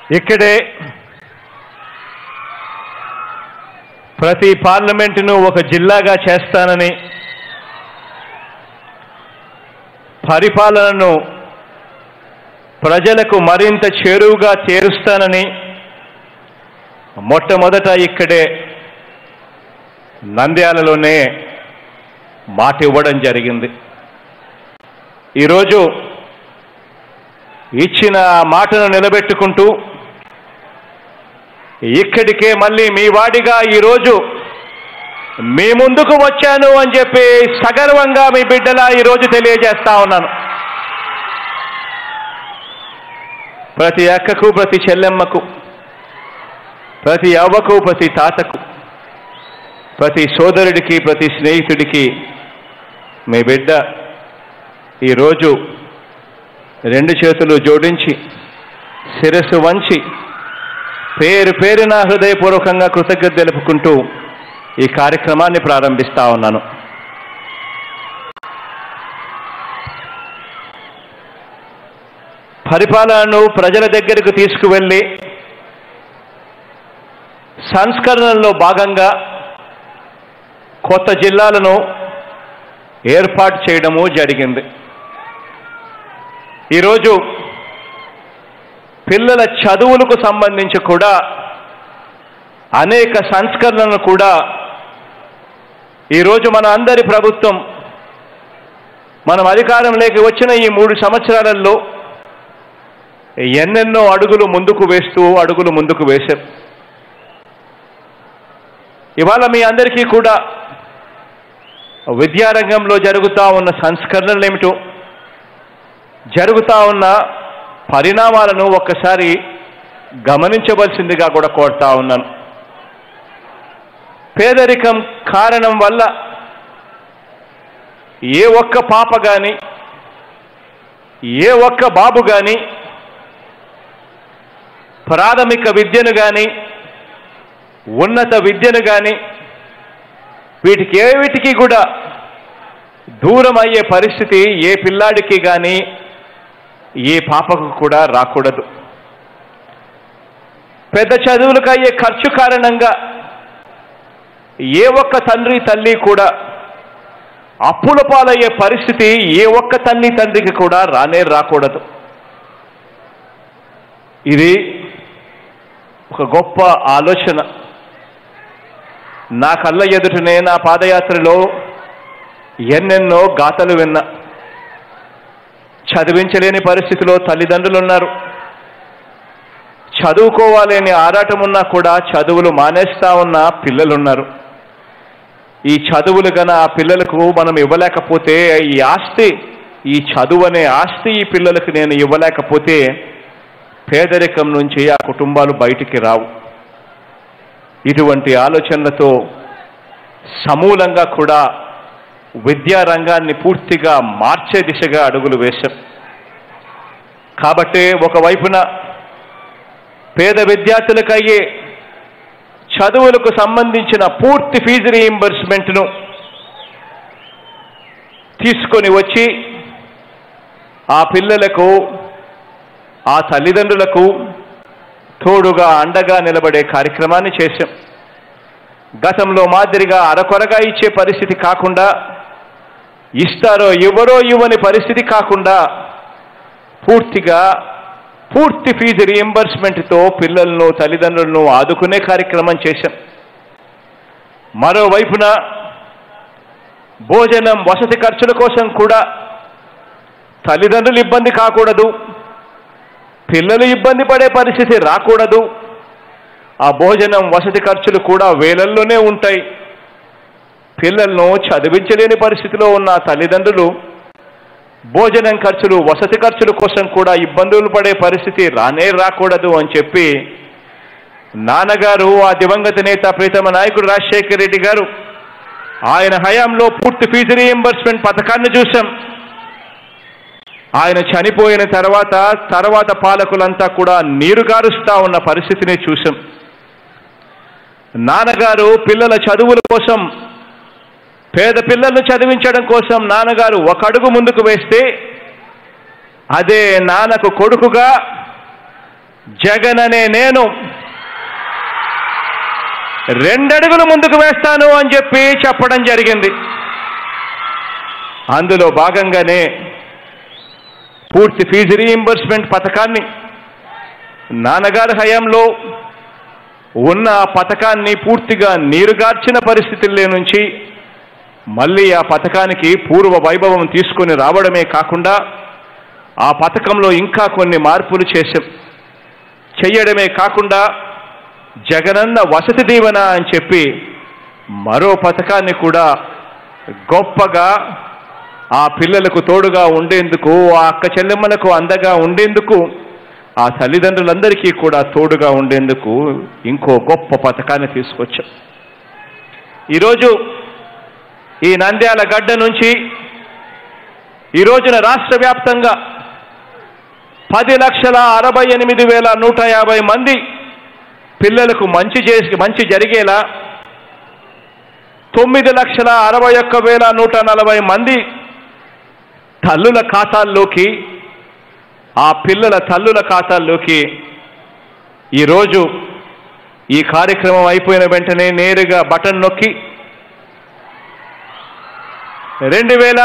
ఇక్కడే ప్రతి పార్లమెంటును ఒక జిల్లాగా చేస్తానని పరిపాలనను ప్రజలకు మరింత చేరువుగా చేరుస్తానని మొట్టమొదట ఇక్కడే నంద్యాలలోనే మాట ఇవ్వడం జరిగింది ఈరోజు ఇచ్చిన ఆ మాటను నిలబెట్టుకుంటూ ఇక్కడికే మళ్ళీ మీ వాడిగా ఈరోజు మీ ముందుకు వచ్చాను అని చెప్పి సగర్వంగా మీ బిడ్డలా ఈరోజు తెలియజేస్తా ఉన్నాను ప్రతి అక్కకు ప్రతి చెల్లెమ్మకు ప్రతి అవ్వకు ప్రతి తాతకు ప్రతి సోదరుడికి ప్రతి స్నేహితుడికి మీ బిడ్డ ఈరోజు రెండు చేతులు జోడించి శిరస్సు వంచి పేరు పేరున హృదయపూర్వకంగా కృతజ్ఞత తెలుపుకుంటూ ఈ కార్యక్రమాన్ని ప్రారంభిస్తా ఉన్నాను పరిపాలనను ప్రజల దగ్గరకు తీసుకువెళ్ళి సంస్కరణలో భాగంగా కొత్త జిల్లాలను ఏర్పాటు చేయడము జరిగింది ఈరోజు పిల్లల చదువులకు సంబంధించి కూడా అనేక సంస్కరణలు కూడా ఈరోజు మన అందరి ప్రభుత్వం మనం అధికారంలోకి వచ్చిన ఈ మూడు సంవత్సరాలలో ఎన్నెన్నో అడుగులు ముందుకు వేస్తూ అడుగులు ముందుకు వేశాం ఇవాళ మీ అందరికీ కూడా విద్యారంగంలో జరుగుతూ ఉన్న సంస్కరణలు ఏమిటో జరుగుతూ ఉన్న పరిణామాలను ఒక్కసారి గమనించవలసిందిగా కూడా కోరుతా ఉన్నాను పేదరికం కారణం వల్ల ఏ ఒక్క పాప కానీ ఏ ఒక్క బాబు కానీ ప్రాథమిక విద్యను కానీ ఉన్నత విద్యను కానీ వీటికి ఏ వీటికి కూడా దూరం అయ్యే పరిస్థితి ఏ పిల్లాడికి కానీ ఏ పాపకు కూడా రాకూడదు పెద్ద చదువులకు అయ్యే ఖర్చు కారణంగా ఏ ఒక్క తండ్రి తల్లి కూడా అప్పుల పాలయ్యే పరిస్థితి ఏ ఒక్క తల్లి తండ్రికి కూడా రానే రాకూడదు ఇది ఒక గొప్ప ఆలోచన నా కళ్ళ ఎదుటనే నా పాదయాత్రలో ఎన్నెన్నో గాథలు విన్నా చదివించలేని పరిస్థితిలో తల్లిదండ్రులు ఉన్నారు చదువుకోవాలని ఆరాటం ఉన్నా కూడా చదువులు మానేస్తా ఉన్న పిల్లలున్నారు ఈ చదువులు గన ఆ పిల్లలకు మనం ఇవ్వలేకపోతే ఈ ఆస్తి ఈ చదువు అనే ఆస్తి ఈ పిల్లలకు నేను ఇవ్వలేకపోతే పేదరికం నుంచి ఆ కుటుంబాలు బయటికి రావు ఇటువంటి ఆలోచనలతో సమూలంగా కూడా విద్యా రంగాన్ని పూర్తిగా మార్చే దిశగా అడుగులు వేశాం కాబట్టి ఒకవైపున పేద విద్యార్థులకు అయ్యే చదువులకు సంబంధించిన పూర్తి ఫీజు రీయింబర్స్మెంట్ను తీసుకొని వచ్చి ఆ పిల్లలకు ఆ తల్లిదండ్రులకు తోడుగా అండగా నిలబడే కార్యక్రమాన్ని చేశాం గతంలో మాదిరిగా అరకొరగా ఇచ్చే పరిస్థితి కాకుండా ఇస్తారో ఇవ్వరో ఇవ్వని పరిస్థితి కాకుండా పూర్తిగా పూర్తి ఫీజు రీఎంబర్స్మెంట్తో పిల్లలను తల్లిదండ్రులను ఆదుకునే కార్యక్రమం చేశాం మరోవైపున భోజనం వసతి ఖర్చుల కోసం కూడా తల్లిదండ్రులు ఇబ్బంది కాకూడదు పిల్లలు ఇబ్బంది పడే పరిస్థితి రాకూడదు ఆ భోజనం వసతి ఖర్చులు కూడా వేలల్లోనే ఉంటాయి పిల్లలను చదివించలేని పరిస్థితిలో ఉన్న తల్లిదండ్రులు భోజనం ఖర్చులు వసతి ఖర్చుల కోసం కూడా ఇబ్బందులు పడే పరిస్థితి రానే రాకూడదు అని చెప్పి నాన్నగారు ఆ దివంగత నేత ప్రీతమ నాయకుడు రాజశేఖర రెడ్డి గారు ఆయన హయాంలో పూర్తి ఫీజు రీఎంబర్స్మెంట్ పథకాన్ని చూశాం ఆయన చనిపోయిన తర్వాత తర్వాత పాలకులంతా కూడా నీరు గారుస్తా ఉన్న పరిస్థితిని చూశాం నాన్నగారు పిల్లల చదువుల కోసం పేద పిల్లలను చదివించడం కోసం నాన్నగారు ఒక అడుగు ముందుకు వేస్తే అదే నాన్నకు కొడుకుగా జగన్ అనే నేను రెండడుగులు ముందుకు వేస్తాను అని చెప్పి చెప్పడం జరిగింది అందులో భాగంగానే పూర్తి ఫీజు రీయింబర్స్మెంట్ పథకాన్ని నాన్నగారి హయాంలో ఉన్న ఆ పథకాన్ని పూర్తిగా నీరుగార్చిన పరిస్థితుల్లో నుంచి మళ్ళీ ఆ పథకానికి పూర్వ వైభవం తీసుకొని రావడమే కాకుండా ఆ పథకంలో ఇంకా కొన్ని మార్పులు చేశాం చెయ్యడమే కాకుండా జగనన్న వసతి దీవెన అని చెప్పి మరో పథకాన్ని కూడా గొప్పగా ఆ పిల్లలకు తోడుగా ఉండేందుకు ఆ అక్క చెల్లెమ్మలకు అందగా ఉండేందుకు ఆ తల్లిదండ్రులందరికీ కూడా తోడుగా ఉండేందుకు ఇంకో గొప్ప పథకాన్ని తీసుకొచ్చాం ఈరోజు ఈ నంద్యాల గడ్డ నుంచి ఈ రోజున రాష్ట్ర వ్యాప్తంగా పది లక్షల అరవై ఎనిమిది వేల నూట యాభై మంది పిల్లలకు మంచి చేసి మంచి జరిగేలా తొమ్మిది లక్షల అరవై ఒక్క వేల నూట నలభై మంది తల్లుల ఖాతాల్లోకి ఆ పిల్లల తల్లుల ఖాతాల్లోకి ఈరోజు ఈ కార్యక్రమం అయిపోయిన వెంటనే నేరుగా బటన్ నొక్కి రెండు వేల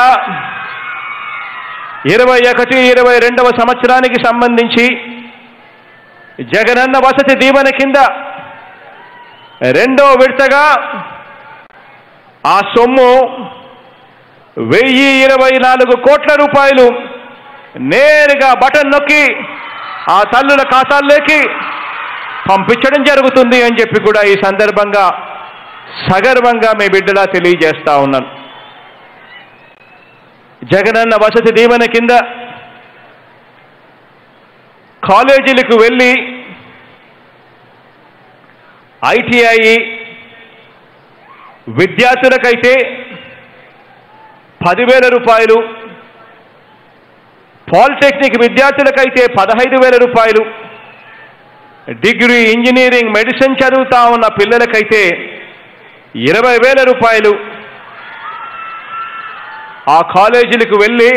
ఇరవై ఒకటి ఇరవై రెండవ సంవత్సరానికి సంబంధించి జగనన్న వసతి దీవెన కింద రెండో విడతగా ఆ సొమ్ము వెయ్యి ఇరవై నాలుగు కోట్ల రూపాయలు నేరుగా బటన్ నొక్కి ఆ తల్లుల ఖాతాల్లోకి పంపించడం జరుగుతుంది అని చెప్పి కూడా ఈ సందర్భంగా సగర్వంగా మీ బిడ్డలా తెలియజేస్తా ఉన్నాను జగనన్న వసతి దీవెన కింద కాలేజీలకు వెళ్ళి ఐటీఐ విద్యార్థులకైతే పదివేల రూపాయలు పాలిటెక్నిక్ విద్యార్థులకైతే పదహైదు వేల రూపాయలు డిగ్రీ ఇంజనీరింగ్ మెడిసిన్ చదువుతా ఉన్న పిల్లలకైతే ఇరవై వేల రూపాయలు ఆ కాలేజీలకు వెళ్ళి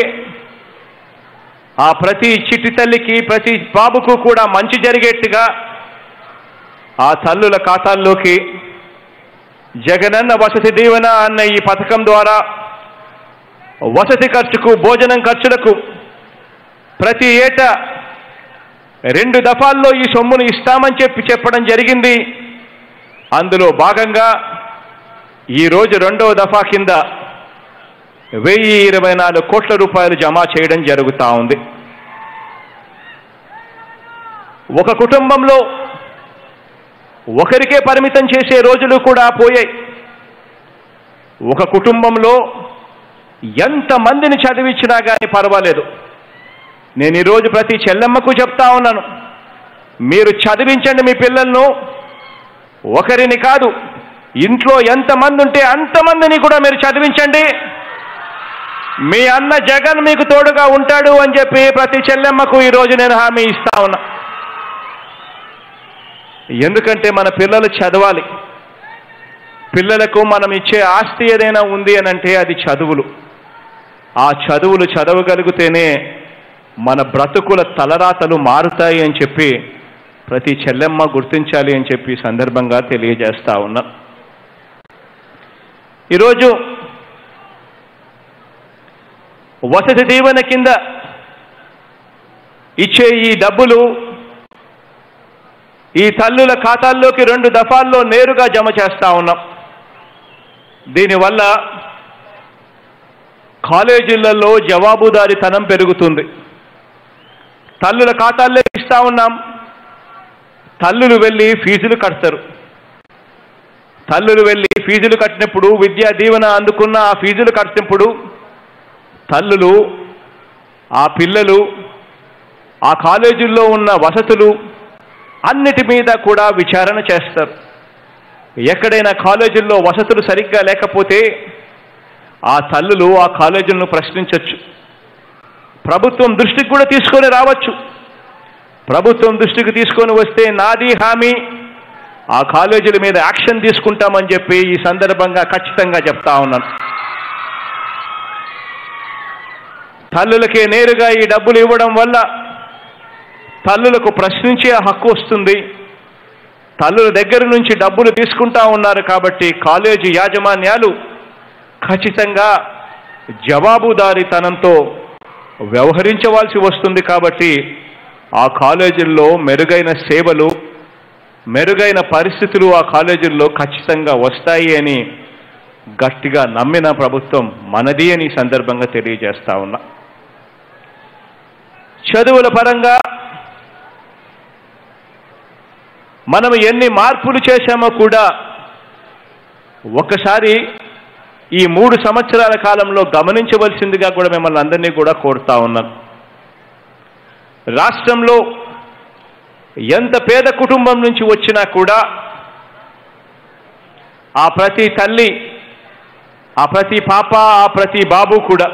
ఆ ప్రతి చిట్టి తల్లికి ప్రతి బాబుకు కూడా మంచి జరిగేట్టుగా ఆ తల్లుల ఖాతాల్లోకి జగనన్న వసతి దీవెన అన్న ఈ పథకం ద్వారా వసతి ఖర్చుకు భోజనం ఖర్చులకు ప్రతి ఏటా రెండు దఫాల్లో ఈ సొమ్మును ఇస్తామని చెప్పి చెప్పడం జరిగింది అందులో భాగంగా ఈరోజు రెండవ దఫా కింద వెయ్యి ఇరవై నాలుగు కోట్ల రూపాయలు జమ చేయడం జరుగుతూ ఉంది ఒక కుటుంబంలో ఒకరికే పరిమితం చేసే రోజులు కూడా పోయాయి ఒక కుటుంబంలో ఎంతమందిని చదివించినా కానీ పర్వాలేదు నేను ఈరోజు ప్రతి చెల్లెమ్మకు చెప్తా ఉన్నాను మీరు చదివించండి మీ పిల్లలను ఒకరిని కాదు ఇంట్లో ఎంతమంది ఉంటే అంతమందిని కూడా మీరు చదివించండి మీ అన్న జగన్ మీకు తోడుగా ఉంటాడు అని చెప్పి ప్రతి చెల్లెమ్మకు ఈరోజు నేను హామీ ఇస్తా ఉన్నా ఎందుకంటే మన పిల్లలు చదవాలి పిల్లలకు మనం ఇచ్చే ఆస్తి ఏదైనా ఉంది అని అంటే అది చదువులు ఆ చదువులు చదవగలిగితేనే మన బ్రతుకుల తలరాతలు మారుతాయి అని చెప్పి ప్రతి చెల్లెమ్మ గుర్తించాలి అని చెప్పి ఈ సందర్భంగా తెలియజేస్తా ఉన్నా ఈరోజు వసతి దీవెన కింద ఇచ్చే ఈ డబ్బులు ఈ తల్లుల ఖాతాల్లోకి రెండు దఫాల్లో నేరుగా జమ చేస్తా ఉన్నాం దీనివల్ల కాలేజీలలో జవాబుదారీతనం పెరుగుతుంది తల్లుల ఖాతాల్లో ఇస్తా ఉన్నాం తల్లులు వెళ్ళి ఫీజులు కడతారు తల్లులు వెళ్ళి ఫీజులు కట్టినప్పుడు విద్యా దీవెన అందుకున్న ఆ ఫీజులు కట్టినప్పుడు తల్లులు ఆ పిల్లలు ఆ కాలేజీల్లో ఉన్న వసతులు అన్నిటి మీద కూడా విచారణ చేస్తారు ఎక్కడైనా కాలేజీల్లో వసతులు సరిగ్గా లేకపోతే ఆ తల్లులు ఆ కాలేజీలను ప్రశ్నించవచ్చు ప్రభుత్వం దృష్టికి కూడా తీసుకొని రావచ్చు ప్రభుత్వం దృష్టికి తీసుకొని వస్తే నాది హామీ ఆ కాలేజీల మీద యాక్షన్ తీసుకుంటామని చెప్పి ఈ సందర్భంగా ఖచ్చితంగా చెప్తా ఉన్నాను తల్లులకే నేరుగా ఈ డబ్బులు ఇవ్వడం వల్ల తల్లులకు ప్రశ్నించే హక్కు వస్తుంది తల్లుల దగ్గర నుంచి డబ్బులు తీసుకుంటా ఉన్నారు కాబట్టి కాలేజీ యాజమాన్యాలు ఖచ్చితంగా జవాబుదారీతనంతో వ్యవహరించవలసి వస్తుంది కాబట్టి ఆ కాలేజీల్లో మెరుగైన సేవలు మెరుగైన పరిస్థితులు ఆ కాలేజీల్లో ఖచ్చితంగా వస్తాయి అని గట్టిగా నమ్మిన ప్రభుత్వం మనది అని ఈ సందర్భంగా తెలియజేస్తా ఉన్నా చదువుల పరంగా మనం ఎన్ని మార్పులు చేశామో కూడా ఒకసారి ఈ మూడు సంవత్సరాల కాలంలో గమనించవలసిందిగా కూడా మిమ్మల్ని అందరినీ కూడా కోరుతా ఉన్నాను రాష్ట్రంలో ఎంత పేద కుటుంబం నుంచి వచ్చినా కూడా ఆ ప్రతి తల్లి ఆ ప్రతి పాప ఆ ప్రతి బాబు కూడా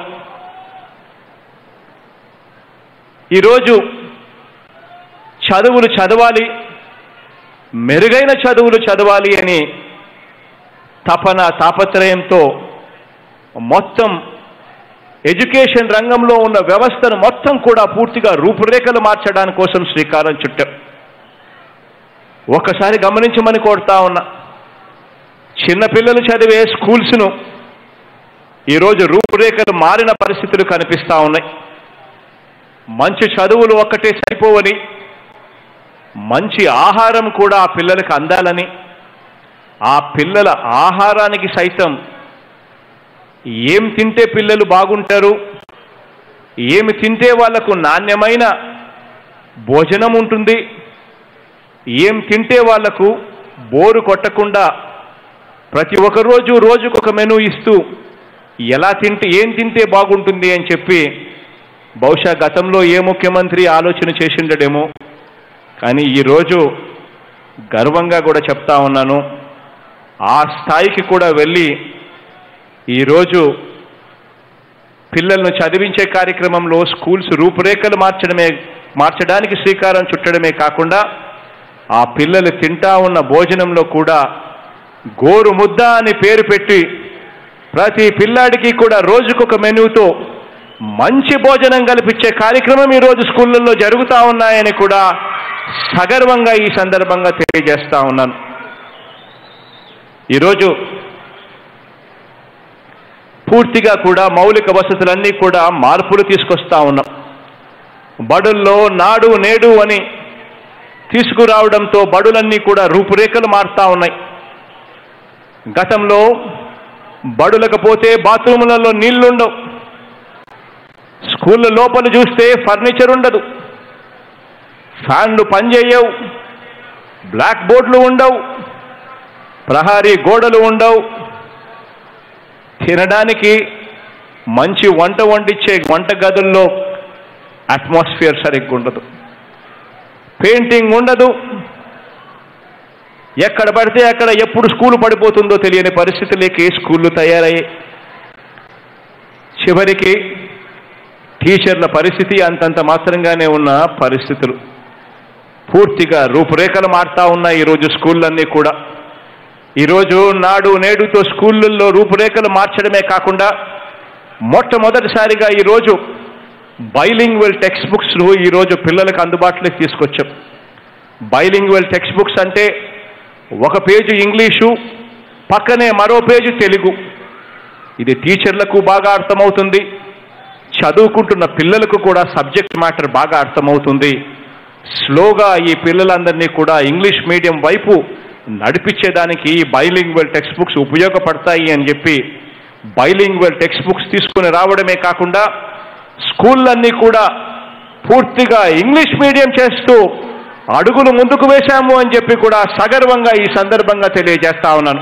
ఈరోజు చదువులు చదవాలి మెరుగైన చదువులు చదవాలి అని తపన తాపత్రయంతో మొత్తం ఎడ్యుకేషన్ రంగంలో ఉన్న వ్యవస్థను మొత్తం కూడా పూర్తిగా రూపురేఖలు మార్చడానికి కోసం శ్రీకారం చుట్టాం ఒకసారి గమనించమని కోరుతా ఉన్నా చిన్నపిల్లలు చదివే స్కూల్స్ను ఈరోజు రూపురేఖలు మారిన పరిస్థితులు కనిపిస్తా ఉన్నాయి మంచి చదువులు ఒక్కటే సరిపోవని మంచి ఆహారం కూడా ఆ పిల్లలకు అందాలని ఆ పిల్లల ఆహారానికి సైతం ఏం తింటే పిల్లలు బాగుంటారు ఏమి తింటే వాళ్లకు నాణ్యమైన భోజనం ఉంటుంది ఏం తింటే వాళ్లకు బోరు కొట్టకుండా ప్రతి ఒక్క రోజు రోజుకొక మెనూ ఇస్తూ ఎలా తింటే ఏం తింటే బాగుంటుంది అని చెప్పి బహుశా గతంలో ఏ ముఖ్యమంత్రి ఆలోచన చేసిండడేమో కానీ ఈరోజు గర్వంగా కూడా చెప్తా ఉన్నాను ఆ స్థాయికి కూడా వెళ్ళి ఈరోజు పిల్లలను చదివించే కార్యక్రమంలో స్కూల్స్ రూపురేఖలు మార్చడమే మార్చడానికి శ్రీకారం చుట్టడమే కాకుండా ఆ పిల్లలు తింటా ఉన్న భోజనంలో కూడా గోరు ముద్ద అని పేరు పెట్టి ప్రతి పిల్లాడికి కూడా రోజుకొక మెనూతో మంచి భోజనం కల్పించే కార్యక్రమం ఈరోజు స్కూళ్ళల్లో జరుగుతూ ఉన్నాయని కూడా సగర్వంగా ఈ సందర్భంగా తెలియజేస్తా ఉన్నాను ఈరోజు పూర్తిగా కూడా మౌలిక వసతులన్నీ కూడా మార్పులు తీసుకొస్తా ఉన్నాం బడుల్లో నాడు నేడు అని తీసుకురావడంతో బడులన్నీ కూడా రూపురేఖలు మారుతా ఉన్నాయి గతంలో బడులకు పోతే బాత్రూములలో నీళ్లుండవు స్కూళ్ళ లోపల చూస్తే ఫర్నిచర్ ఉండదు ఫ్యాన్లు పనిచేయవు బ్లాక్ బోర్డులు ఉండవు ప్రహారీ గోడలు ఉండవు తినడానికి మంచి వంట వండిచ్చే వంట గదుల్లో అట్మాస్ఫియర్ సరిగ్గా ఉండదు పెయింటింగ్ ఉండదు ఎక్కడ పడితే అక్కడ ఎప్పుడు స్కూల్ పడిపోతుందో తెలియని పరిస్థితులకి స్కూళ్ళు తయారయ్యాయి చివరికి టీచర్ల పరిస్థితి అంతంత మాత్రంగానే ఉన్న పరిస్థితులు పూర్తిగా రూపురేఖలు మారుతా ఉన్నాయి ఈరోజు స్కూళ్ళన్నీ కూడా ఈరోజు నాడు నేడుతో స్కూళ్ళల్లో రూపురేఖలు మార్చడమే కాకుండా మొట్టమొదటిసారిగా ఈరోజు బైలింగ్వెల్ టెక్స్ట్ బుక్స్ ఈరోజు పిల్లలకు అందుబాటులోకి తీసుకొచ్చాం బైలింగ్వెల్ టెక్స్ట్ బుక్స్ అంటే ఒక పేజీ ఇంగ్లీషు పక్కనే మరో పేజీ తెలుగు ఇది టీచర్లకు బాగా అర్థమవుతుంది చదువుకుంటున్న పిల్లలకు కూడా సబ్జెక్ట్ మ్యాటర్ బాగా అర్థమవుతుంది స్లోగా ఈ పిల్లలందరినీ కూడా ఇంగ్లీష్ మీడియం వైపు నడిపించేదానికి ఈ బైలింగ్వెల్ టెక్స్ట్ బుక్స్ ఉపయోగపడతాయి అని చెప్పి బైలింగ్వెల్ టెక్స్ట్ బుక్స్ తీసుకుని రావడమే కాకుండా స్కూళ్ళన్నీ కూడా పూర్తిగా ఇంగ్లీష్ మీడియం చేస్తూ అడుగులు ముందుకు వేశాము అని చెప్పి కూడా సగర్వంగా ఈ సందర్భంగా తెలియజేస్తా ఉన్నాను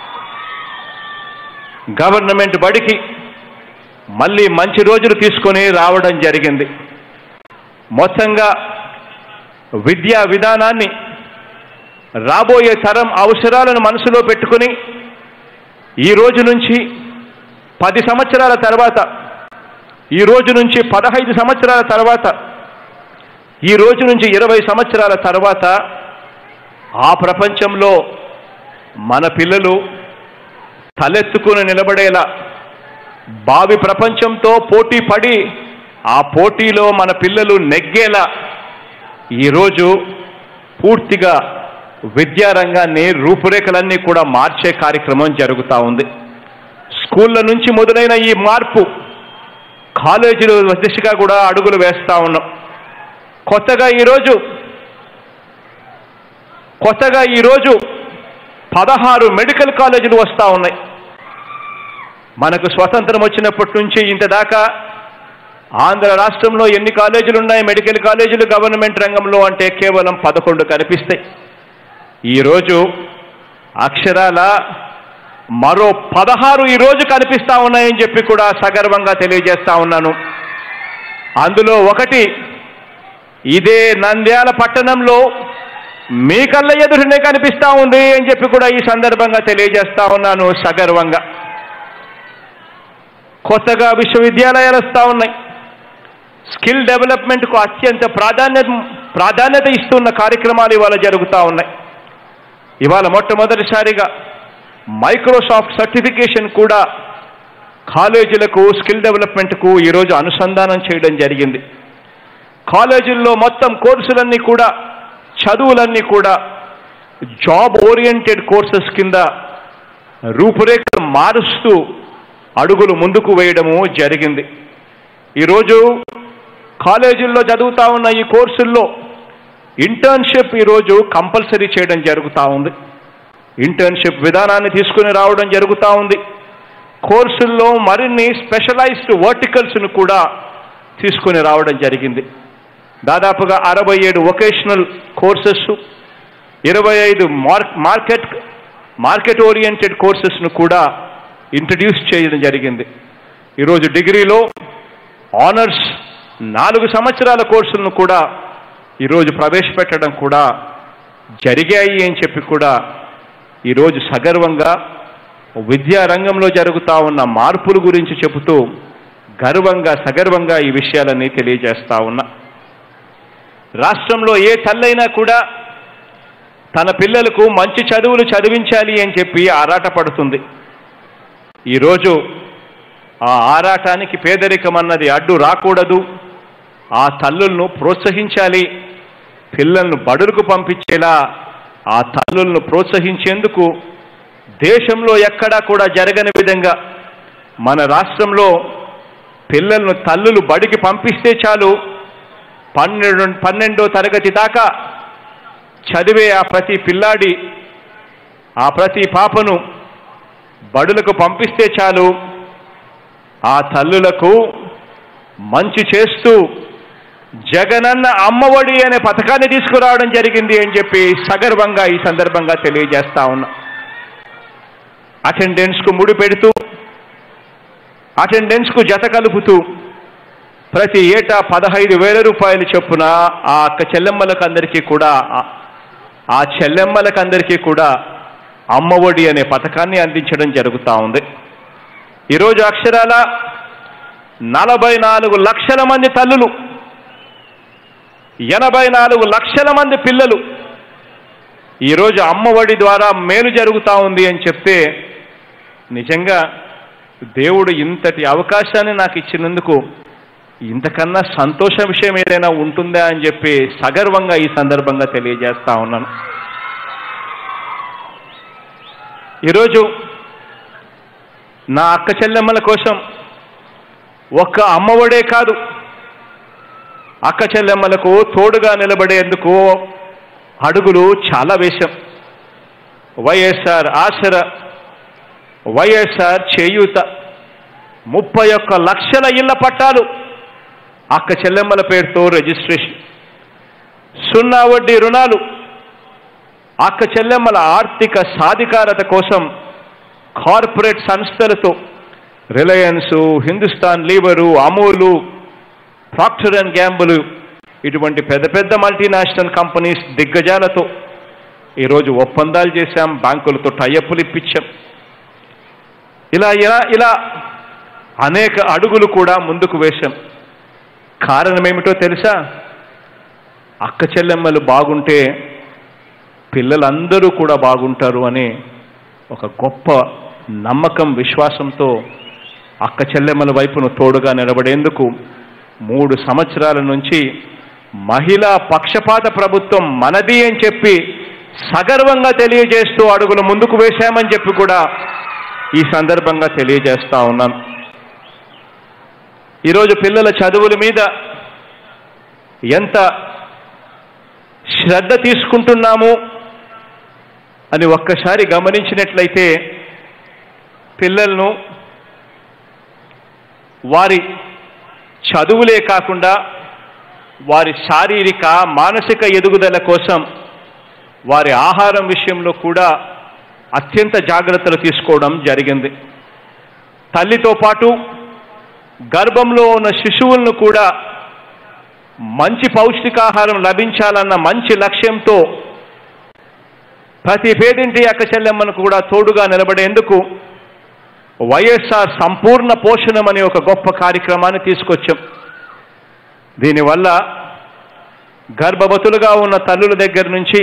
గవర్నమెంట్ బడికి మళ్ళీ మంచి రోజులు తీసుకొని రావడం జరిగింది మొత్తంగా విద్యా విధానాన్ని రాబోయే తరం అవసరాలను మనసులో పెట్టుకుని ఈ రోజు నుంచి పది సంవత్సరాల తర్వాత ఈ రోజు నుంచి పదహైదు సంవత్సరాల తర్వాత ఈ రోజు నుంచి ఇరవై సంవత్సరాల తర్వాత ఆ ప్రపంచంలో మన పిల్లలు తలెత్తుకుని నిలబడేలా భావి ప్రపంచంతో పోటీ పడి ఆ పోటీలో మన పిల్లలు నెగ్గేలా ఈరోజు పూర్తిగా విద్యారంగాన్ని రూపురేఖలన్నీ కూడా మార్చే కార్యక్రమం జరుగుతూ ఉంది స్కూళ్ళ నుంచి మొదలైన ఈ మార్పు కాలేజీలు దిశగా కూడా అడుగులు వేస్తా ఉన్నాం కొత్తగా ఈరోజు కొత్తగా ఈరోజు పదహారు మెడికల్ కాలేజీలు వస్తూ ఉన్నాయి మనకు స్వతంత్రం వచ్చినప్పటి నుంచి ఇంత దాకా ఆంధ్ర రాష్ట్రంలో ఎన్ని కాలేజీలు ఉన్నాయి మెడికల్ కాలేజీలు గవర్నమెంట్ రంగంలో అంటే కేవలం పదకొండు కనిపిస్తాయి ఈరోజు అక్షరాల మరో పదహారు ఈరోజు కనిపిస్తా ఉన్నాయని చెప్పి కూడా సగర్వంగా తెలియజేస్తా ఉన్నాను అందులో ఒకటి ఇదే నంద్యాల పట్టణంలో మీ కళ్ళ ఎదురునే కనిపిస్తా ఉంది అని చెప్పి కూడా ఈ సందర్భంగా తెలియజేస్తా ఉన్నాను సగర్వంగా కొత్తగా విశ్వవిద్యాలయాలు వస్తూ ఉన్నాయి స్కిల్ డెవలప్మెంట్కు అత్యంత ప్రాధాన్యత ప్రాధాన్యత ఇస్తున్న కార్యక్రమాలు ఇవాళ జరుగుతూ ఉన్నాయి ఇవాళ మొట్టమొదటిసారిగా మైక్రోసాఫ్ట్ సర్టిఫికేషన్ కూడా కాలేజీలకు స్కిల్ డెవలప్మెంట్కు ఈరోజు అనుసంధానం చేయడం జరిగింది కాలేజీల్లో మొత్తం కోర్సులన్నీ కూడా చదువులన్నీ కూడా జాబ్ ఓరియంటెడ్ కోర్సెస్ కింద రూపురేఖలు మారుస్తూ అడుగులు ముందుకు వేయడము జరిగింది ఈరోజు కాలేజీల్లో చదువుతా ఉన్న ఈ కోర్సుల్లో ఇంటర్న్షిప్ ఈరోజు కంపల్సరీ చేయడం జరుగుతూ ఉంది ఇంటర్న్షిప్ విధానాన్ని తీసుకుని రావడం జరుగుతూ ఉంది కోర్సుల్లో మరిన్ని స్పెషలైజ్డ్ వర్టికల్స్ను కూడా తీసుకుని రావడం జరిగింది దాదాపుగా అరవై ఏడు వొకేషనల్ కోర్సెస్ ఇరవై ఐదు మార్కెట్ మార్కెట్ ఓరియంటెడ్ కోర్సెస్ను కూడా ఇంట్రడ్యూస్ చేయడం జరిగింది ఈరోజు డిగ్రీలో ఆనర్స్ నాలుగు సంవత్సరాల కోర్సులను కూడా ఈరోజు ప్రవేశపెట్టడం కూడా జరిగాయి అని చెప్పి కూడా ఈరోజు సగర్వంగా విద్యా రంగంలో జరుగుతూ ఉన్న మార్పుల గురించి చెబుతూ గర్వంగా సగర్వంగా ఈ విషయాలన్నీ తెలియజేస్తా ఉన్నా రాష్ట్రంలో ఏ తల్లైనా కూడా తన పిల్లలకు మంచి చదువులు చదివించాలి అని చెప్పి ఆరాటపడుతుంది ఈరోజు ఆ ఆరాటానికి పేదరికం అన్నది అడ్డు రాకూడదు ఆ తల్లులను ప్రోత్సహించాలి పిల్లలను బడులకు పంపించేలా ఆ తల్లులను ప్రోత్సహించేందుకు దేశంలో ఎక్కడా కూడా జరగని విధంగా మన రాష్ట్రంలో పిల్లలను తల్లులు బడికి పంపిస్తే చాలు పన్నెండు పన్నెండో తరగతి దాకా చదివే ఆ ప్రతి పిల్లాడి ఆ ప్రతి పాపను బడులకు పంపిస్తే చాలు ఆ తల్లులకు మంచి చేస్తూ జగనన్న అమ్మఒడి అనే పథకాన్ని తీసుకురావడం జరిగింది అని చెప్పి సగర్వంగా ఈ సందర్భంగా తెలియజేస్తా ఉన్నా అటెండెన్స్కు ముడి పెడుతూ అటెండెన్స్కు జత కలుపుతూ ప్రతి ఏటా పదహైదు వేల రూపాయలు చొప్పున ఆ అక్క చెల్లెమ్మలకు అందరికీ కూడా ఆ- ఆ చెల్లెమ్మలకు అందరికీ కూడా అమ్మఒడి అనే పథకాన్ని అందించడం జరుగుతూ ఉంది ఈరోజు అక్షరాల నలభై నాలుగు లక్షల మంది తల్లులు ఎనభై నాలుగు లక్షల మంది పిల్లలు ఈరోజు అమ్మఒడి ద్వారా మేలు జరుగుతూ ఉంది అని చెప్తే నిజంగా దేవుడు ఇంతటి అవకాశాన్ని నాకు ఇచ్చినందుకు ఇంతకన్నా సంతోష విషయం ఏదైనా ఉంటుందా అని చెప్పి సగర్వంగా ఈ సందర్భంగా తెలియజేస్తా ఉన్నాను ఈరోజు నా అక్క చెల్లెమ్మల కోసం ఒక్క అమ్మఒడే కాదు అక్క చెల్లెమ్మలకు తోడుగా నిలబడేందుకు అడుగులు చాలా వేశాం వైఎస్ఆర్ ఆసర వైఎస్ఆర్ చేయూత ముప్పై ఒక్క లక్షల ఇళ్ల పట్టాలు అక్క చెల్లెమ్మల పేరుతో రిజిస్ట్రేషన్ సున్నా వడ్డీ రుణాలు అక్క చెల్లెమ్మల ఆర్థిక సాధికారత కోసం కార్పొరేట్ సంస్థలతో Reliance Hindustan Lever Amul Procter and Gamble ఇటువంటి పెద్ద పెద్ద మల్టీనేషనల్ కంపెనీస్ దిగ్గజాలతో ఈరోజు ఒప్పందాలు చేశాం బ్యాంకులతో టైఅప్పులు ఇప్పించాం ఇలా ఇలా ఇలా అనేక అడుగులు కూడా ముందుకు వేశాం కారణం ఏమిటో తెలుసా అక్క చెల్లెమ్మలు బాగుంటే పిల్లలందరూ కూడా బాగుంటారు అనే ఒక గొప్ప నమ్మకం విశ్వాసంతో అక్క చెల్లెమ్మల వైపును తోడుగా నిలబడేందుకు మూడు సంవత్సరాల నుంచి మహిళా పక్షపాత ప్రభుత్వం మనది అని చెప్పి సగర్వంగా తెలియజేస్తూ అడుగులు ముందుకు వేశామని చెప్పి కూడా ఈ సందర్భంగా తెలియజేస్తా ఉన్నాను ఈరోజు పిల్లల చదువుల మీద ఎంత శ్రద్ధ తీసుకుంటున్నాము అని ఒక్కసారి గమనించినట్లయితే పిల్లలను వారి చదువులే కాకుండా వారి శారీరక మానసిక ఎదుగుదల కోసం వారి ఆహారం విషయంలో కూడా అత్యంత జాగ్రత్తలు తీసుకోవడం జరిగింది తల్లితో పాటు గర్భంలో ఉన్న శిశువులను కూడా మంచి పౌష్టికాహారం లభించాలన్న మంచి లక్ష్యంతో ప్రతి పేదింటి అక్క చెల్లెమ్మను కూడా తోడుగా నిలబడేందుకు వైఎస్ఆర్ సంపూర్ణ పోషణం అనే ఒక గొప్ప కార్యక్రమాన్ని తీసుకొచ్చాం దీనివల్ల గర్భవతులుగా ఉన్న తల్లుల దగ్గర నుంచి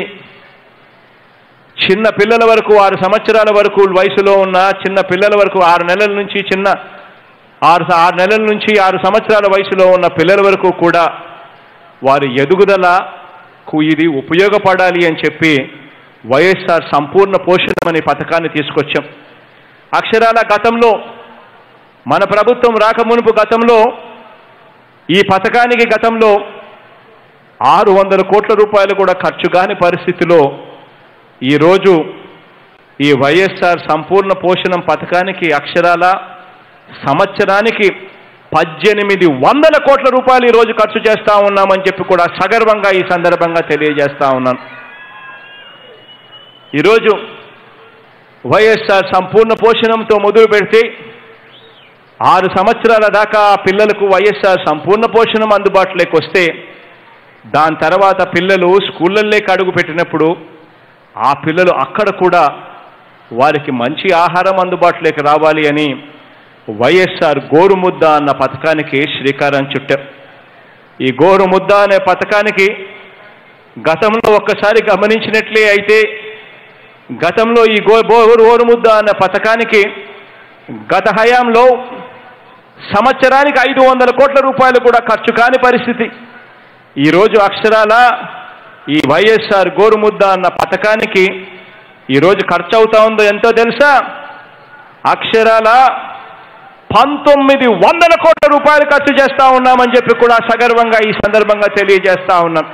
చిన్న పిల్లల వరకు ఆరు సంవత్సరాల వరకు వయసులో ఉన్న చిన్న పిల్లల వరకు ఆరు నెలల నుంచి చిన్న ఆరు ఆరు నెలల నుంచి ఆరు సంవత్సరాల వయసులో ఉన్న పిల్లల వరకు కూడా వారి ఎదుగుదలకు ఇది ఉపయోగపడాలి అని చెప్పి వైఎస్ఆర్ సంపూర్ణ పోషణం అనే పథకాన్ని తీసుకొచ్చాం అక్షరాల గతంలో మన ప్రభుత్వం రాకమునుపు గతంలో ఈ పథకానికి గతంలో ఆరు వందల కోట్ల రూపాయలు కూడా ఖర్చు కాని పరిస్థితిలో ఈరోజు ఈ వైఎస్ఆర్ సంపూర్ణ పోషణం పథకానికి అక్షరాల సంవత్సరానికి పద్దెనిమిది వందల కోట్ల రూపాయలు ఈరోజు ఖర్చు చేస్తా ఉన్నామని చెప్పి కూడా సగర్వంగా ఈ సందర్భంగా తెలియజేస్తా ఉన్నాను ఈరోజు వైఎస్ఆర్ సంపూర్ణ పోషణంతో మొదలు పెడితే ఆరు సంవత్సరాల దాకా ఆ పిల్లలకు వైఎస్ఆర్ సంపూర్ణ పోషణం అందుబాటులోకి వస్తే దాని తర్వాత పిల్లలు స్కూళ్ళల్లోకి అడుగు పెట్టినప్పుడు ఆ పిల్లలు అక్కడ కూడా వారికి మంచి ఆహారం అందుబాటులోకి రావాలి అని వైఎస్ఆర్ గోరుముద్ద అన్న పథకానికి శ్రీకారం చుట్టారు ఈ గోరుముద్ద అనే పథకానికి గతంలో ఒక్కసారి గమనించినట్లే అయితే గతంలో ఈ గో గోరు గోరుముద్ద అనే పథకానికి గత హయాంలో సంవత్సరానికి ఐదు వందల కోట్ల రూపాయలు కూడా ఖర్చు కాని పరిస్థితి ఈరోజు అక్షరాల ఈ వైఎస్ఆర్ గోరుముద్ద అన్న పథకానికి ఈరోజు ఖర్చు అవుతా ఉందో ఎంతో తెలుసా అక్షరాల పంతొమ్మిది వందల కోట్ల రూపాయలు ఖర్చు చేస్తా ఉన్నామని చెప్పి కూడా సగర్వంగా ఈ సందర్భంగా తెలియజేస్తా ఉన్నాం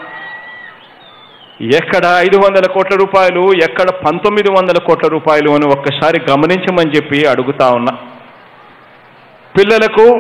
ఎక్కడ ఐదు వందల కోట్ల రూపాయలు ఎక్కడ పంతొమ్మిది వందల కోట్ల రూపాయలు అని ఒక్కసారి గమనించమని చెప్పి అడుగుతా ఉన్నా పిల్లలకు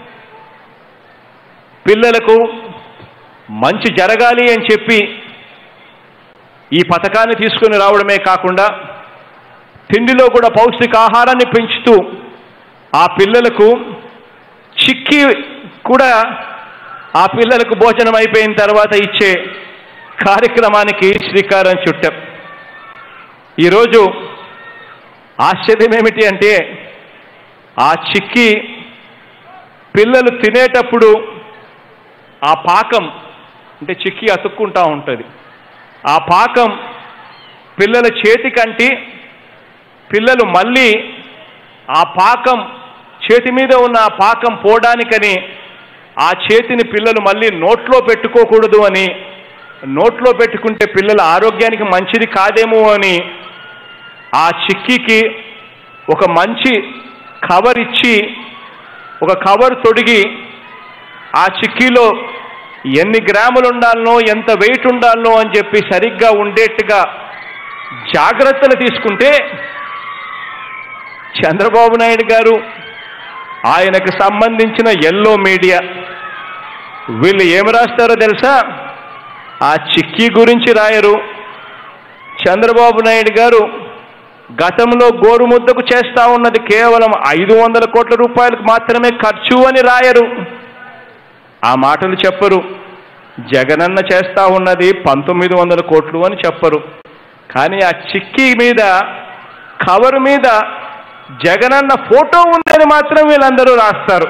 పిల్లలకు మంచి జరగాలి అని చెప్పి ఈ పథకాన్ని తీసుకుని రావడమే కాకుండా తిండిలో కూడా పౌష్టికాహారాన్ని పెంచుతూ ఆ పిల్లలకు చిక్కి కూడా ఆ పిల్లలకు భోజనం అయిపోయిన తర్వాత ఇచ్చే కార్యక్రమానికి శ్రీకారం చుట్టాం ఈరోజు ఆశ్చర్యం ఏమిటి అంటే ఆ చిక్కి పిల్లలు తినేటప్పుడు ఆ పాకం అంటే చిక్కి అతుక్కుంటా ఉంటుంది ఆ పాకం పిల్లల చేతికంటి పిల్లలు మళ్ళీ ఆ పాకం చేతి మీద ఉన్న ఆ పాకం పోవడానికని ఆ చేతిని పిల్లలు మళ్ళీ నోట్లో పెట్టుకోకూడదు అని నోట్లో పెట్టుకుంటే పిల్లల ఆరోగ్యానికి మంచిది కాదేమో అని ఆ చిక్కికి ఒక మంచి కవర్ ఇచ్చి ఒక కవర్ తొడిగి ఆ చిక్కీలో ఎన్ని గ్రాములు ఉండాలనో ఎంత వెయిట్ ఉండాలనో అని చెప్పి సరిగ్గా ఉండేట్టుగా జాగ్రత్తలు తీసుకుంటే చంద్రబాబు నాయుడు గారు ఆయనకు సంబంధించిన ఎల్లో మీడియా వీళ్ళు ఏమి రాస్తారో తెలుసా ఆ చిక్కీ గురించి రాయరు చంద్రబాబు నాయుడు గారు గతంలో గోరుముద్దకు చేస్తా ఉన్నది కేవలం ఐదు వందల కోట్ల రూపాయలకు మాత్రమే ఖర్చు అని రాయరు ఆ మాటలు చెప్పరు జగనన్న చేస్తా ఉన్నది పంతొమ్మిది వందల కోట్లు అని చెప్పరు కానీ ఆ చిక్కీ మీద కవర్ మీద జగనన్న ఫోటో ఉందని మాత్రం వీళ్ళందరూ రాస్తారు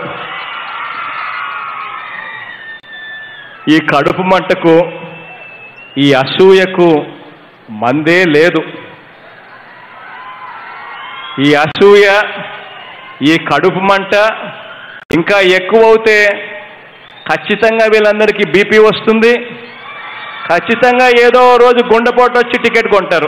ఈ కడుపు మంటకు ఈ అసూయకు మందే లేదు ఈ అసూయ ఈ కడుపు మంట ఇంకా ఎక్కువ అవుతే ఖచ్చితంగా వీళ్ళందరికీ బీపీ వస్తుంది ఖచ్చితంగా ఏదో రోజు గుండెపోటు వచ్చి టికెట్ కొంటారు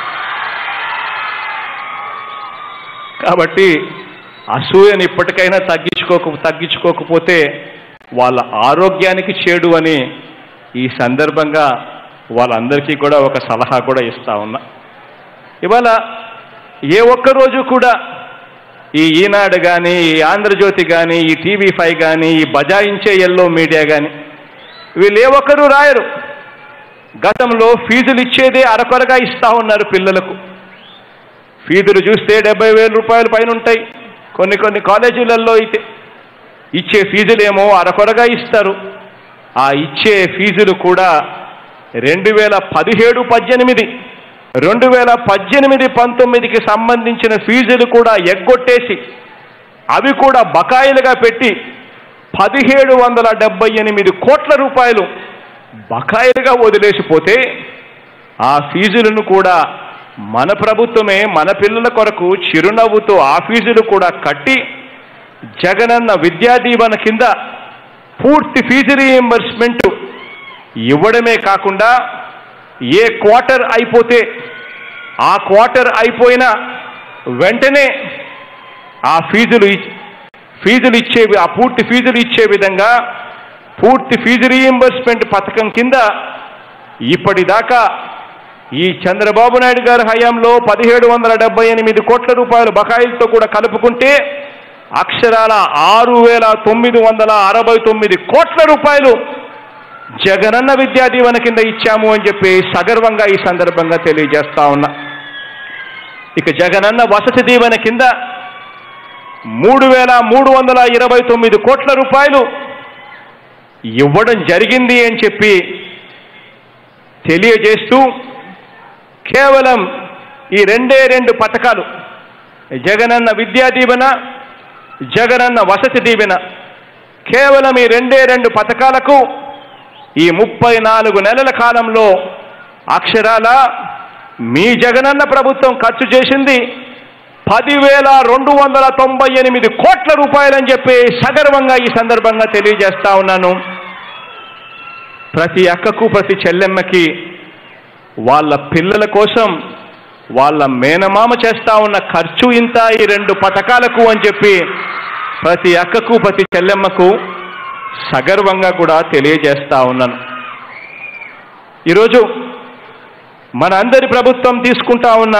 కాబట్టి అసూయని ఇప్పటికైనా తగ్గించుకోక తగ్గించుకోకపోతే వాళ్ళ ఆరోగ్యానికి చేడు అని ఈ సందర్భంగా వాళ్ళందరికీ కూడా ఒక సలహా కూడా ఇస్తా ఉన్నా ఇవాళ ఏ ఒక్క రోజు కూడా ఈ ఈనాడు కానీ ఈ ఆంధ్రజ్యోతి కానీ ఈ టీవీ ఫైవ్ కానీ ఈ బజాయించే ఎల్లో మీడియా కానీ వీళ్ళు ఏ ఒక్కరూ రాయరు గతంలో ఫీజులు ఇచ్చేదే అరకొరగా ఇస్తా ఉన్నారు పిల్లలకు ఫీజులు చూస్తే డెబ్బై వేల రూపాయల పైన ఉంటాయి కొన్ని కొన్ని కాలేజీలలో అయితే ఇచ్చే ఫీజులేమో అరకొరగా ఇస్తారు ఆ ఇచ్చే ఫీజులు కూడా రెండు వేల పదిహేడు పద్దెనిమిది రెండు వేల పద్దెనిమిది పంతొమ్మిదికి సంబంధించిన ఫీజులు కూడా ఎగ్గొట్టేసి అవి కూడా బకాయిలుగా పెట్టి పదిహేడు వందల డెబ్బై ఎనిమిది కోట్ల రూపాయలు బకాయిలుగా వదిలేసిపోతే ఆ ఫీజులను కూడా మన ప్రభుత్వమే మన పిల్లల కొరకు చిరునవ్వుతో ఆ ఫీజులు కూడా కట్టి జగనన్న విద్యా దీవెన కింద పూర్తి ఫీజు రీఎంబర్స్మెంట్ ఇవ్వడమే కాకుండా ఏ క్వార్టర్ అయిపోతే ఆ క్వార్టర్ అయిపోయిన వెంటనే ఆ ఫీజులు ఇ- ఫీజులు ఇచ్చే ఆ పూర్తి ఫీజులు ఇచ్చే విధంగా పూర్తి ఫీజు రీఎంబర్స్మెంట్ పథకం కింద ఇప్పటిదాకా ఈ చంద్రబాబు నాయుడు గారి హయాంలో పదిహేడు వందల డెబ్బై ఎనిమిది కోట్ల రూపాయలు బకాయిలతో కూడా కలుపుకుంటే అక్షరాల ఆరు వేల తొమ్మిది వందల అరవై తొమ్మిది కోట్ల రూపాయలు జగనన్న విద్యా దీవెన కింద ఇచ్చాము అని చెప్పి సగర్వంగా ఈ సందర్భంగా తెలియజేస్తా ఉన్నా ఇక జగనన్న వసతి దీవెన కింద మూడు వేల మూడు వందల ఇరవై తొమ్మిది కోట్ల రూపాయలు ఇవ్వడం జరిగింది అని చెప్పి తెలియజేస్తూ కేవలం ఈ రెండే రెండు పథకాలు జగనన్న విద్యా దీవెన జగనన్న వసతి దీవెన కేవలం ఈ రెండే రెండు పథకాలకు ఈ ముప్పై నాలుగు నెలల కాలంలో అక్షరాల మీ జగనన్న ప్రభుత్వం ఖర్చు చేసింది పదివేల రెండు వందల తొంభై ఎనిమిది కోట్ల రూపాయలని చెప్పి సగర్వంగా ఈ సందర్భంగా తెలియజేస్తా ఉన్నాను ప్రతి అక్కకు ప్రతి చెల్లెమ్మకి వాళ్ళ పిల్లల కోసం వాళ్ళ మేనమామ చేస్తా ఉన్న ఖర్చు ఇంత ఈ రెండు పథకాలకు అని చెప్పి ప్రతి అక్కకు ప్రతి చెల్లెమ్మకు సగర్వంగా కూడా తెలియజేస్తా ఉన్నాను ఈరోజు మన అందరి ప్రభుత్వం తీసుకుంటా ఉన్న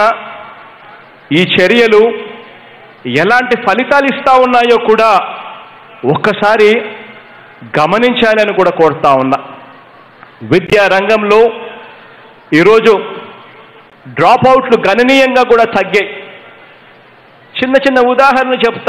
ఈ చర్యలు ఎలాంటి ఫలితాలు ఇస్తా ఉన్నాయో కూడా ఒక్కసారి గమనించాలని కూడా కోరుతా ఉన్నా విద్యా రంగంలో ఈరోజు డ్రాప్ అవుట్లు గణనీయంగా కూడా తగ్గాయి చిన్న చిన్న ఉదాహరణ చెప్తా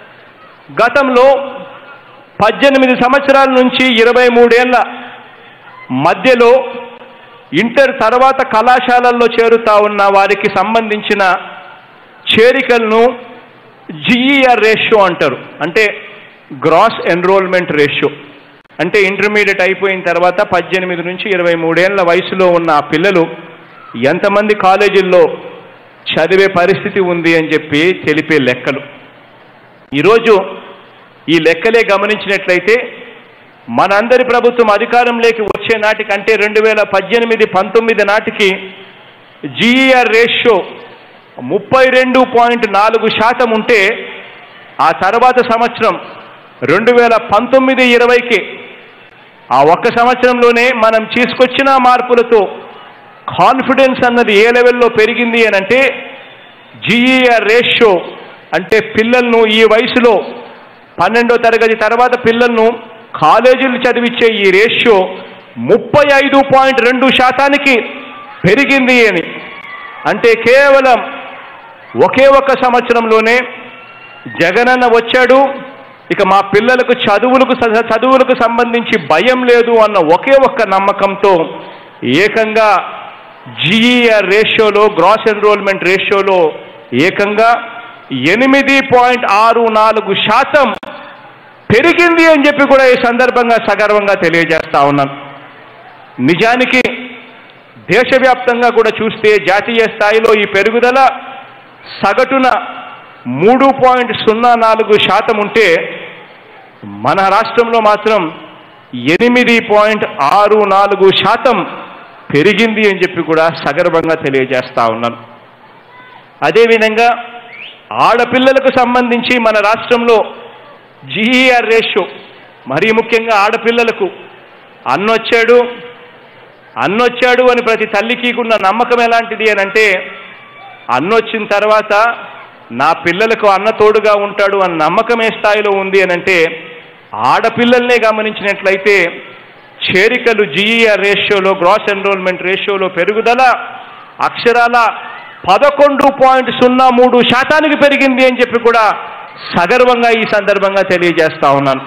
గతంలో పద్దెనిమిది సంవత్సరాల నుంచి ఇరవై మూడేళ్ల మధ్యలో ఇంటర్ తర్వాత కళాశాలల్లో చేరుతా ఉన్న వారికి సంబంధించిన చేరికలను జిఈఆర్ రేషియో అంటారు అంటే గ్రాస్ ఎన్రోల్మెంట్ రేషియో అంటే ఇంటర్మీడియట్ అయిపోయిన తర్వాత పద్దెనిమిది నుంచి ఇరవై మూడేళ్ల వయసులో ఉన్న ఆ పిల్లలు ఎంతమంది కాలేజీల్లో చదివే పరిస్థితి ఉంది అని చెప్పి తెలిపే లెక్కలు ఈరోజు ఈ లెక్కలే గమనించినట్లయితే మనందరి ప్రభుత్వం అధికారంలోకి వచ్చే నాటికి అంటే రెండు వేల పద్దెనిమిది పంతొమ్మిది నాటికి జీఈఆర్ రేషియో ముప్పై రెండు పాయింట్ నాలుగు శాతం ఉంటే ఆ తర్వాత సంవత్సరం రెండు వేల పంతొమ్మిది ఇరవైకి ఆ ఒక్క సంవత్సరంలోనే మనం తీసుకొచ్చిన మార్పులతో కాన్ఫిడెన్స్ అన్నది ఏ లెవెల్లో పెరిగింది అని అంటే జీఈఆర్ రేషియో అంటే పిల్లలను ఈ వయసులో పన్నెండో తరగతి తర్వాత పిల్లలను కాలేజీలు చదివించే ఈ రేషియో ముప్పై ఐదు పాయింట్ రెండు శాతానికి పెరిగింది అని అంటే కేవలం ఒకే ఒక్క సంవత్సరంలోనే జగనన్న వచ్చాడు ఇక మా పిల్లలకు చదువులకు స- చదువులకు సంబంధించి భయం లేదు అన్న ఒకే ఒక్క నమ్మకంతో ఏకంగా జీఈఆర్ రేషియోలో గ్రాస్ ఎన్రోల్మెంట్ రేషియోలో ఏకంగా ఎనిమిది పాయింట్ ఆరు నాలుగు శాతం పెరిగింది అని చెప్పి కూడా ఈ సందర్భంగా సగర్వంగా తెలియజేస్తా ఉన్నాను నిజానికి దేశవ్యాప్తంగా కూడా చూస్తే జాతీయ స్థాయిలో ఈ పెరుగుదల సగటున మూడు పాయింట్ సున్నా నాలుగు శాతం ఉంటే మన రాష్ట్రంలో మాత్రం ఎనిమిది పాయింట్ ఆరు నాలుగు శాతం పెరిగింది అని చెప్పి కూడా సగర్వంగా తెలియజేస్తా ఉన్నాను అదేవిధంగా ఆడపిల్లలకు సంబంధించి మన రాష్ట్రంలో జిఈఆర్ రేషియో మరీ ముఖ్యంగా ఆడపిల్లలకు అన్నొచ్చాడు అన్నొచ్చాడు అని ప్రతి తల్లికి ఉన్న నమ్మకం ఎలాంటిది అని అంటే అన్నొచ్చిన తర్వాత నా పిల్లలకు అన్న తోడుగా ఉంటాడు అన్న నమ్మకం ఏ స్థాయిలో ఉంది అని అంటే ఆడపిల్లల్నే గమనించినట్లయితే చేరికలు జీఈఆర్ రేషియోలో గ్రాస్ ఎన్రోల్మెంట్ రేషియోలో పెరుగుదల అక్షరాల పదకొండు పాయింట్ సున్నా మూడు శాతానికి పెరిగింది అని చెప్పి కూడా సగర్వంగా ఈ సందర్భంగా తెలియజేస్తా ఉన్నాను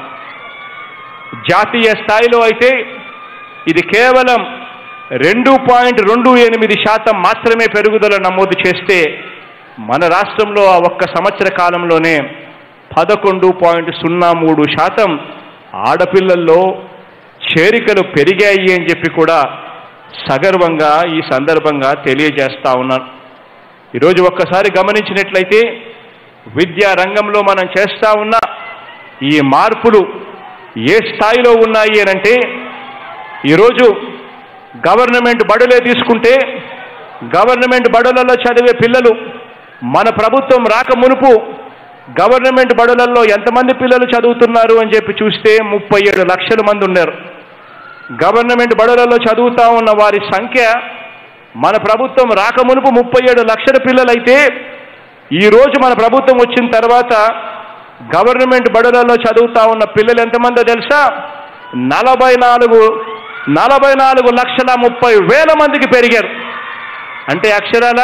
జాతీయ స్థాయిలో అయితే ఇది కేవలం రెండు పాయింట్ రెండు ఎనిమిది శాతం మాత్రమే పెరుగుదల నమోదు చేస్తే మన రాష్ట్రంలో ఆ ఒక్క సంవత్సర కాలంలోనే పదకొండు పాయింట్ సున్నా మూడు శాతం ఆడపిల్లల్లో చేరికలు పెరిగాయి అని చెప్పి కూడా సగర్వంగా ఈ సందర్భంగా తెలియజేస్తా ఉన్నాను ఈరోజు ఒక్కసారి గమనించినట్లయితే విద్యా రంగంలో మనం చేస్తా ఉన్న ఈ మార్పులు ఏ స్థాయిలో ఉన్నాయి అనంటే ఈరోజు గవర్నమెంట్ బడులే తీసుకుంటే గవర్నమెంట్ బడులలో చదివే పిల్లలు మన ప్రభుత్వం రాక మునుపు గవర్నమెంట్ బడులలో ఎంతమంది పిల్లలు చదువుతున్నారు అని చెప్పి చూస్తే ముప్పై ఏడు లక్షల మంది ఉన్నారు గవర్నమెంట్ బడులలో చదువుతా ఉన్న వారి సంఖ్య మన ప్రభుత్వం రాక మునుపు ముప్పై ఏడు లక్షల పిల్లలైతే ఈరోజు మన ప్రభుత్వం వచ్చిన తర్వాత గవర్నమెంట్ బడులలో చదువుతా ఉన్న పిల్లలు ఎంతమందో తెలుసా నలభై నాలుగు నలభై నాలుగు లక్షల ముప్పై వేల మందికి పెరిగారు అంటే అక్షరాల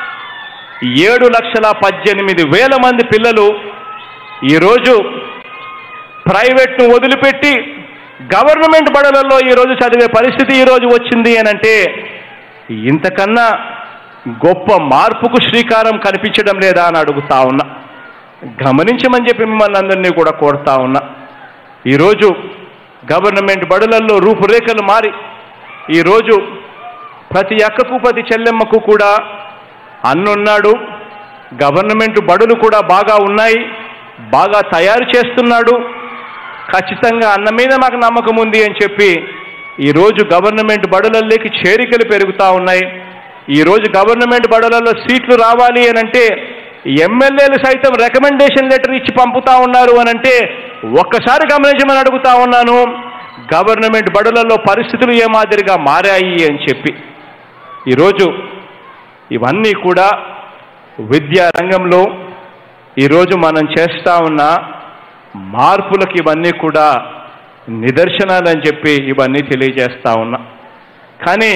ఏడు లక్షల పద్దెనిమిది వేల మంది పిల్లలు ఈరోజు ప్రైవేట్ను వదిలిపెట్టి గవర్నమెంట్ బడులలో ఈరోజు చదివే పరిస్థితి ఈరోజు వచ్చింది అని అంటే ఇంతకన్నా గొప్ప మార్పుకు శ్రీకారం కనిపించడం లేదా అని అడుగుతా ఉన్నా గమనించమని చెప్పి మిమ్మల్ని అందరినీ కూడా కోరుతా ఉన్నా ఈరోజు గవర్నమెంట్ బడులలో రూపురేఖలు మారి ఈరోజు ప్రతి అక్కకు ప్రతి చెల్లెమ్మకు కూడా అన్నున్నాడు గవర్నమెంట్ బడులు కూడా బాగా ఉన్నాయి బాగా తయారు చేస్తున్నాడు ఖచ్చితంగా అన్న మీద మాకు నమ్మకం ఉంది అని చెప్పి ఈరోజు గవర్నమెంట్ బడులలోకి చేరికలు పెరుగుతూ ఉన్నాయి ఈరోజు గవర్నమెంట్ బడులలో సీట్లు రావాలి అని అంటే ఎమ్మెల్యేలు సైతం రికమెండేషన్ లెటర్ ఇచ్చి పంపుతా ఉన్నారు అని అంటే ఒక్కసారి గమనించమని అడుగుతా ఉన్నాను గవర్నమెంట్ బడులలో పరిస్థితులు ఏ మాదిరిగా మారాయి అని చెప్పి ఈరోజు ఇవన్నీ కూడా విద్యా రంగంలో ఈరోజు మనం చేస్తా ఉన్న మార్పులకు ఇవన్నీ కూడా నిదర్శనాలని చెప్పి ఇవన్నీ తెలియజేస్తా ఉన్నా కానీ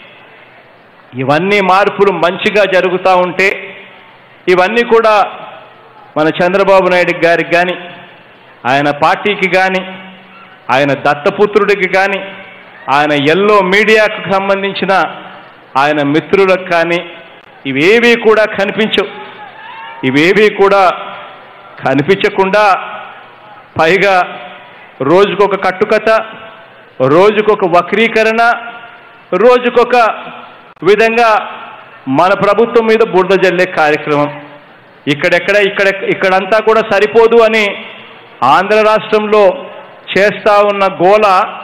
ఇవన్నీ మార్పులు మంచిగా జరుగుతూ ఉంటే ఇవన్నీ కూడా మన చంద్రబాబు నాయుడు గారికి కానీ ఆయన పార్టీకి కానీ ఆయన దత్తపుత్రుడికి కానీ ఆయన ఎల్లో మీడియాకు సంబంధించిన ఆయన మిత్రులకు కానీ ఇవేవి కూడా కనిపించవు ఇవేవి కూడా కనిపించకుండా పైగా రోజుకొక కట్టుకథ రోజుకొక వక్రీకరణ రోజుకొక విధంగా మన ప్రభుత్వం మీద బురద జల్లే కార్యక్రమం ఇక్కడెక్కడ ఇక్కడ ఇక్కడంతా కూడా సరిపోదు అని ఆంధ్ర రాష్ట్రంలో చేస్తా ఉన్న గోల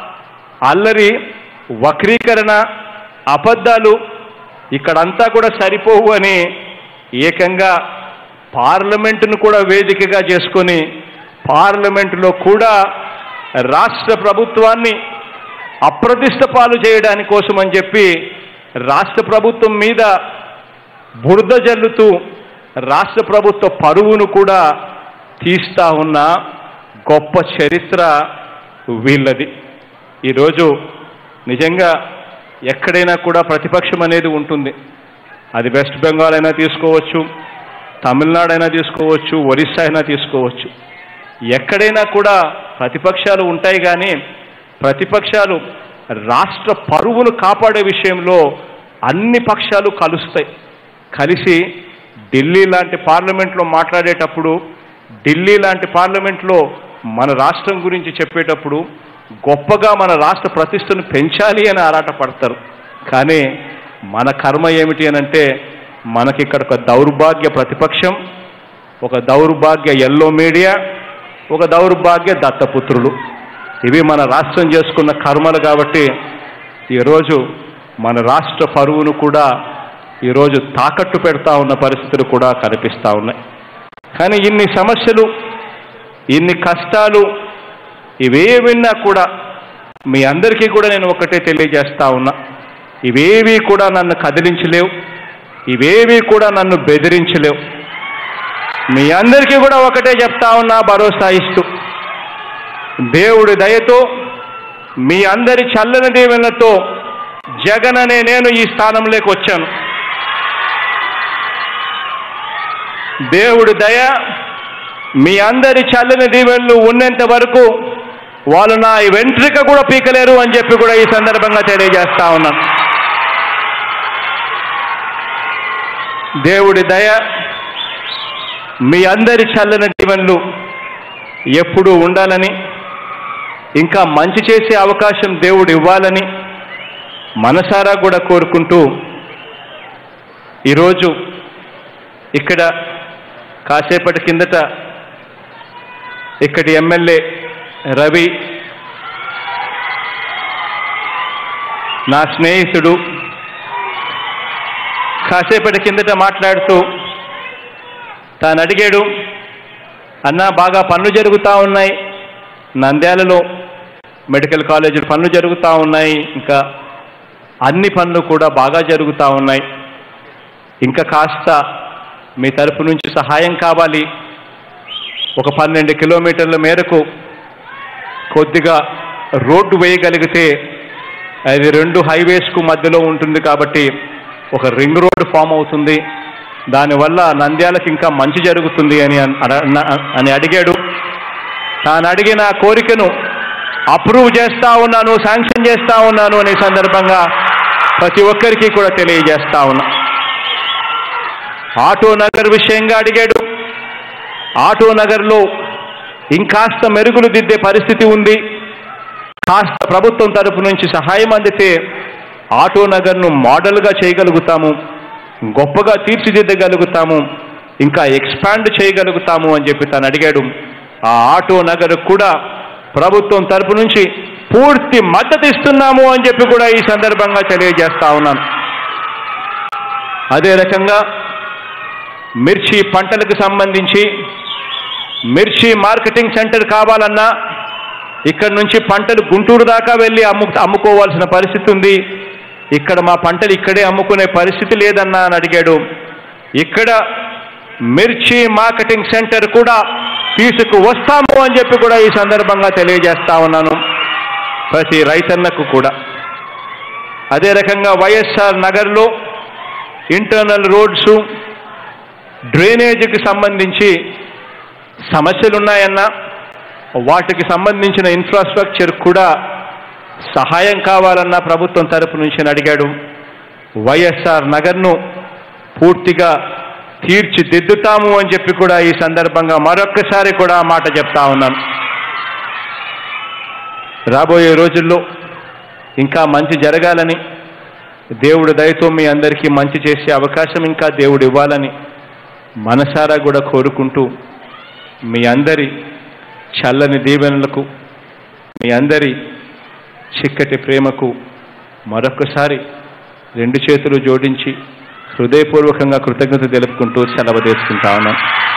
అల్లరి వక్రీకరణ అబద్ధాలు ఇక్కడంతా కూడా సరిపోవు అని ఏకంగా పార్లమెంటును కూడా వేదికగా చేసుకొని పార్లమెంటులో కూడా రాష్ట్ర ప్రభుత్వాన్ని అప్రతిష్ట పాలు చేయడానికి కోసం అని చెప్పి రాష్ట్ర ప్రభుత్వం మీద బురద జల్లుతూ రాష్ట్ర ప్రభుత్వ పరువును కూడా తీస్తా ఉన్న గొప్ప చరిత్ర వీళ్ళది ఈరోజు నిజంగా ఎక్కడైనా కూడా ప్రతిపక్షం అనేది ఉంటుంది అది వెస్ట్ బెంగాల్ అయినా తీసుకోవచ్చు తమిళనాడు అయినా తీసుకోవచ్చు ఒరిస్సా అయినా తీసుకోవచ్చు ఎక్కడైనా కూడా ప్రతిపక్షాలు ఉంటాయి కానీ ప్రతిపక్షాలు రాష్ట్ర పరువును కాపాడే విషయంలో అన్ని పక్షాలు కలుస్తాయి కలిసి ఢిల్లీ లాంటి పార్లమెంట్లో మాట్లాడేటప్పుడు ఢిల్లీ లాంటి పార్లమెంట్లో మన రాష్ట్రం గురించి చెప్పేటప్పుడు గొప్పగా మన రాష్ట్ర ప్రతిష్టను పెంచాలి అని ఆరాటపడతారు కానీ మన కర్మ ఏమిటి అని అంటే మనకి ఇక్కడ ఒక దౌర్భాగ్య ప్రతిపక్షం ఒక దౌర్భాగ్య ఎల్లో మీడియా ఒక దౌర్భాగ్య దత్తపుత్రులు ఇవి మన రాష్ట్రం చేసుకున్న కర్మలు కాబట్టి ఈరోజు మన రాష్ట్ర పరువును కూడా ఈరోజు తాకట్టు పెడతా ఉన్న పరిస్థితులు కూడా కనిపిస్తూ ఉన్నాయి కానీ ఇన్ని సమస్యలు ఇన్ని కష్టాలు ఇవే విన్నా కూడా మీ అందరికీ కూడా నేను ఒకటే తెలియజేస్తా ఉన్నా ఇవేవి కూడా నన్ను కదిలించలేవు ఇవేవి కూడా నన్ను బెదిరించలేవు మీ అందరికీ కూడా ఒకటే చెప్తా ఉన్నా భరోసా ఇస్తూ దేవుడి దయతో మీ అందరి చల్లని దీవెనలతో జగన్ అనే నేను ఈ స్థానంలోకి వచ్చాను దేవుడి దయ మీ అందరి చల్లని దీవెనలు ఉన్నంత వరకు వాళ్ళు నా వెంట్రిక కూడా పీకలేరు అని చెప్పి కూడా ఈ సందర్భంగా తెలియజేస్తా ఉన్నాను దేవుడి దయ మీ అందరి చల్లని దీవెనలు ఎప్పుడూ ఉండాలని ఇంకా మంచి చేసే అవకాశం దేవుడు ఇవ్వాలని మనసారా కూడా కోరుకుంటూ ఈరోజు ఇక్కడ కాసేపటి కిందట ఇక్కడి ఎమ్మెల్యే రవి నా స్నేహితుడు కాసేపటి కిందట మాట్లాడుతూ తాను అడిగాడు అన్నా బాగా పనులు జరుగుతూ ఉన్నాయి నంద్యాలలో మెడికల్ కాలేజీ పనులు జరుగుతూ ఉన్నాయి ఇంకా అన్ని పనులు కూడా బాగా జరుగుతూ ఉన్నాయి ఇంకా కాస్త మీ తరపు నుంచి సహాయం కావాలి ఒక పన్నెండు కిలోమీటర్ల మేరకు కొద్దిగా రోడ్డు వేయగలిగితే అది రెండు హైవేస్కు మధ్యలో ఉంటుంది కాబట్టి ఒక రింగ్ రోడ్ ఫామ్ అవుతుంది దానివల్ల నంద్యాలకు ఇంకా మంచి జరుగుతుంది అని అన్- అన- అని అడిగాడు తాను అడిగిన కోరికను అప్రూవ్ చేస్తా ఉన్నాను శాంక్షన్ చేస్తా ఉన్నాను అనే సందర్భంగా ప్రతి ఒక్కరికి కూడా తెలియజేస్తా ఉన్నా ఆటో నగర్ విషయంగా అడిగాడు ఆటో నగర్లో ఇంకాస్త మెరుగులు దిద్దే పరిస్థితి ఉంది కాస్త ప్రభుత్వం తరపు నుంచి సహాయం అందితే ఆటో నగర్ను మోడల్గా చేయగలుగుతాము గొప్పగా తీర్చిదిద్దగలుగుతాము ఇంకా ఎక్స్పాండ్ చేయగలుగుతాము అని చెప్పి తను అడిగాడు ఆ ఆటో నగర్ కూడా ప్రభుత్వం తరపు నుంచి పూర్తి మద్దతు ఇస్తున్నాము అని చెప్పి కూడా ఈ సందర్భంగా తెలియజేస్తా ఉన్నాను అదే రకంగా మిర్చి పంటలకు సంబంధించి మిర్చి మార్కెటింగ్ సెంటర్ కావాలన్నా ఇక్కడ నుంచి పంటలు గుంటూరు దాకా వెళ్ళి అమ్ము అమ్ముకోవాల్సిన పరిస్థితి ఉంది ఇక్కడ మా పంటలు ఇక్కడే అమ్ముకునే పరిస్థితి లేదన్నా అని అడిగాడు ఇక్కడ మిర్చి మార్కెటింగ్ సెంటర్ కూడా తీసుకు వస్తాము అని చెప్పి కూడా ఈ సందర్భంగా తెలియజేస్తా ఉన్నాను ప్రతి రైతన్నకు కూడా అదే రకంగా వైఎస్ఆర్ నగర్లో ఇంటర్నల్ రోడ్స్ డ్రైనేజీకి సంబంధించి సమస్యలు ఉన్నాయన్నా వాటికి సంబంధించిన ఇన్ఫ్రాస్ట్రక్చర్ కూడా సహాయం కావాలన్న ప్రభుత్వం తరపు నుంచి అని అడిగాడు వైఎస్ఆర్ నగర్ను పూర్తిగా తీర్చిదిద్దుతాము అని చెప్పి కూడా ఈ సందర్భంగా మరొక్కసారి కూడా ఆ మాట చెప్తా ఉన్నాను రాబోయే రోజుల్లో ఇంకా మంచి జరగాలని దేవుడు దయతో మీ అందరికీ మంచి చేసే అవకాశం ఇంకా దేవుడు ఇవ్వాలని మనసారా కూడా కోరుకుంటూ మీ అందరి చల్లని దీవెనలకు మీ అందరి చిక్కటి ప్రేమకు మరొకసారి రెండు చేతులు జోడించి హృదయపూర్వకంగా కృతజ్ఞత తెలుపుకుంటూ సెలవు తీసుకుంటా ఉన్నాను